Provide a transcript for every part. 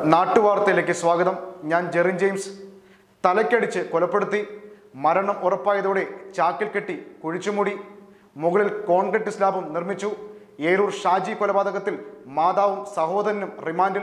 നാട്ടുവാർത്തയിലേക്ക് സ്വാഗതം ഞാൻ ജെറിൻ ജെയിംസ് തലക്കടിച്ച് കൊലപ്പെടുത്തി മരണം ഉറപ്പായതോടെ ചാക്കിൽ കെട്ടി കുഴിച്ചുമൂടി മുകളിൽ കോൺക്രീറ്റ് സ്ലാബും നിർമ്മിച്ചു ഏരൂർ ഷാജി കൊലപാതകത്തിൽ മാതാവും സഹോദരനും റിമാൻഡിൽ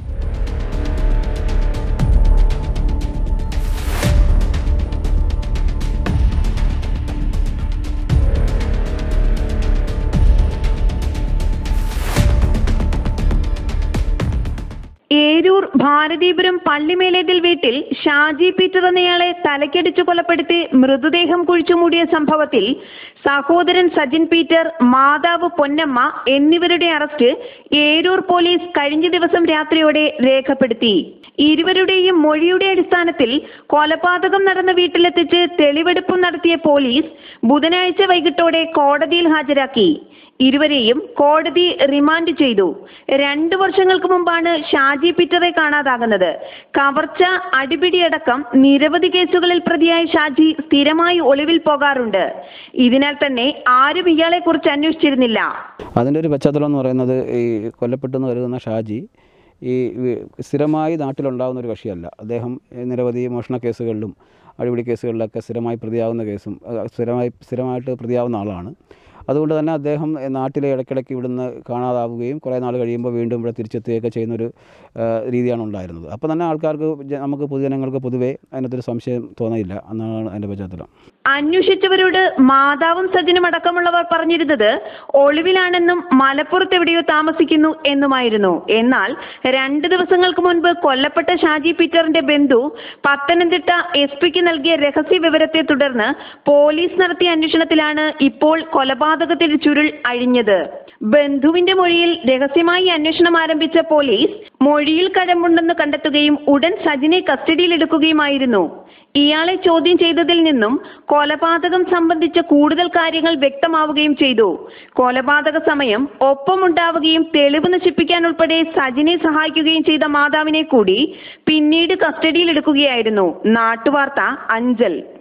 ഏരൂർ ഭാരതീപുരം പള്ളിമേലേതിൽ വീട്ടിൽ ഷാജി പീറ്റർ എന്നയാളെ തലക്കടിച്ചു കൊലപ്പെടുത്തി മൃതദേഹം കുഴിച്ചുമൂടിയ സംഭവത്തിൽ സഹോദരൻ സജിൻ പീറ്റർ മാതാവ് പൊന്നമ്മ എന്നിവരുടെ അറസ്റ്റ് ഏരൂർ പോലീസ് കഴിഞ്ഞ ദിവസം രാത്രിയോടെ രേഖപ്പെടുത്തി ഇരുവരുടെയും മൊഴിയുടെ അടിസ്ഥാനത്തിൽ കൊലപാതകം നടന്ന വീട്ടിലെത്തിച്ച് തെളിവെടുപ്പും നടത്തിയ പോലീസ് ബുധനാഴ്ച വൈകിട്ടോടെ കോടതിയിൽ ഹാജരാക്കി ഇരുവരെയും കോടതി റിമാൻഡ് ചെയ്തു രണ്ടു വർഷങ്ങൾക്ക് മുമ്പാണ് ഷാജി പീറ്ററെ കാണാതാകുന്നത് കവർച്ച അടിപിടിയടക്കം നിരവധി കേസുകളിൽ പ്രതിയായ ഷാജി സ്ഥിരമായി ഒളിവിൽ പോകാറുണ്ട് ഇതിനാൽ തന്നെ ആരും ഇയാളെ കുറിച്ച് അന്വേഷിച്ചിരുന്നില്ല അതിൻ്റെ ഒരു പശ്ചാത്തലം എന്ന് പറയുന്നത് ഈ കൊല്ലപ്പെട്ടെന്ന് കരുതുന്ന ഷാജി ഈ വി- സ്ഥിരമായി നാട്ടിലുണ്ടാകുന്ന ഒരു കക്ഷിയല്ല അദ്ദേഹം നിരവധി മോഷണ കേസുകളിലും അടിപിടി കേസുകളിലൊക്കെ സ്ഥിരമായി പ്രതിയാവുന്ന കേസും അഹ് സ്ഥിരമായി സ്ഥിരമായിട്ട് പ്രതിയാവുന്ന ആളാണ് അതുകൊണ്ട് തന്നെ അദ്ദേഹം നാട്ടിലെ ഇടയ്ക്കിടയ്ക്ക് ഇവിടുന്ന് കാണാതാവുകയും കുറേ നാൾ കഴിയുമ്പോൾ വീണ്ടും ഇവിടെ തിരിച്ചെത്തുകയൊക്കെ ചെയ്യുന്നൊരു ആ, രീതിയാണ് ഉണ്ടായിരുന്നത് അപ്പോൾ തന്നെ ആൾക്കാർക്ക് ജ- നമുക്ക് പൊതുജനങ്ങൾക്ക് പൊതുവേ അതിനകത്തൊരു സംശയം തോന്നിയില്ല എന്നാണ് അതിൻ്റെ പശ്ചാത്തലം അന്വേഷിച്ചവരോട് മാതാവും സജിനും അടക്കമുള്ളവർ പറഞ്ഞിരുന്നത് ഒളിവിലാണെന്നും മലപ്പുറത്ത് എവിടെയോ താമസിക്കുന്നു എന്നുമായിരുന്നു എന്നാൽ രണ്ട് ദിവസങ്ങൾക്ക് മുൻപ് കൊല്ലപ്പെട്ട ഷാജി പീറ്ററിന്റെ ബന്ധു പത്തനംതിട്ട എസ് പിക്ക് നൽകിയ രഹസ്യ വിവരത്തെ തുടർന്ന് പോലീസ് നടത്തിയ അന്വേഷണത്തിലാണ് ഇപ്പോൾ കൊലപാതകത്തിൽ ചുരുൾ അഴിഞ്ഞത് ബന്ധുവിന്റെ മൊഴിയിൽ രഹസ്യമായി അന്വേഷണം ആരംഭിച്ച പോലീസ് മൊഴിയിൽ കഴമ്പുണ്ടെന്ന് കണ്ടെത്തുകയും ഉടൻ സജിനെ കസ്റ്റഡിയിലെടുക്കുകയുമായിരുന്നു ഇയാളെ ചോദ്യം ചെയ്തതിൽ നിന്നും കൊലപാതകം സംബന്ധിച്ച കൂടുതൽ കാര്യങ്ങൾ വ്യക്തമാവുകയും ചെയ്തു കൊലപാതക സമയം ഒപ്പമുണ്ടാവുകയും തെളിവ് നശിപ്പിക്കാൻ ഉൾപ്പെടെ സജിനെ സഹായിക്കുകയും ചെയ്ത മാതാവിനെ കൂടി പിന്നീട് കസ്റ്റഡിയിലെടുക്കുകയായിരുന്നു നാട്ടുവാർത്ത അഞ്ചൽ